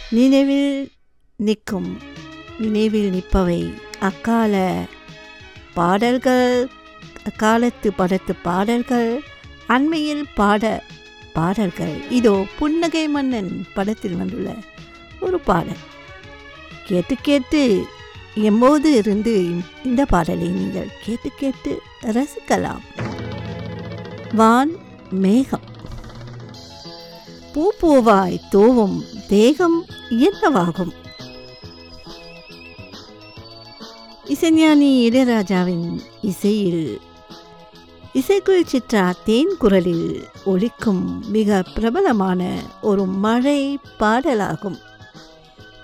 நினைவில் நிற்கும் நினைவில் நிற்பவை அக்கால பாடல்கள் அக்காலத்து படத்து பாடல்கள் அண்மையில் பாட பாடல்கள் இதோ புன்னகை மன்னன் படத்தில் வந்துள்ள ஒரு பாடல் கேட்டு கேட்டு எம்மோது இருந்து இந்த பாடலை நீங்கள் கேட்டு கேட்டு ரசிக்கலாம் வான் மேகம் பூ பூவாய் தூவும் தேகம் என்னவாகும் இசைஞானி இளையராஜாவின் இசையில் இசைக்குள் சித்ரா தேன் குரலில் ஒலிக்கும் மிக பிரபலமான ஒரு மழை பாடலாகும்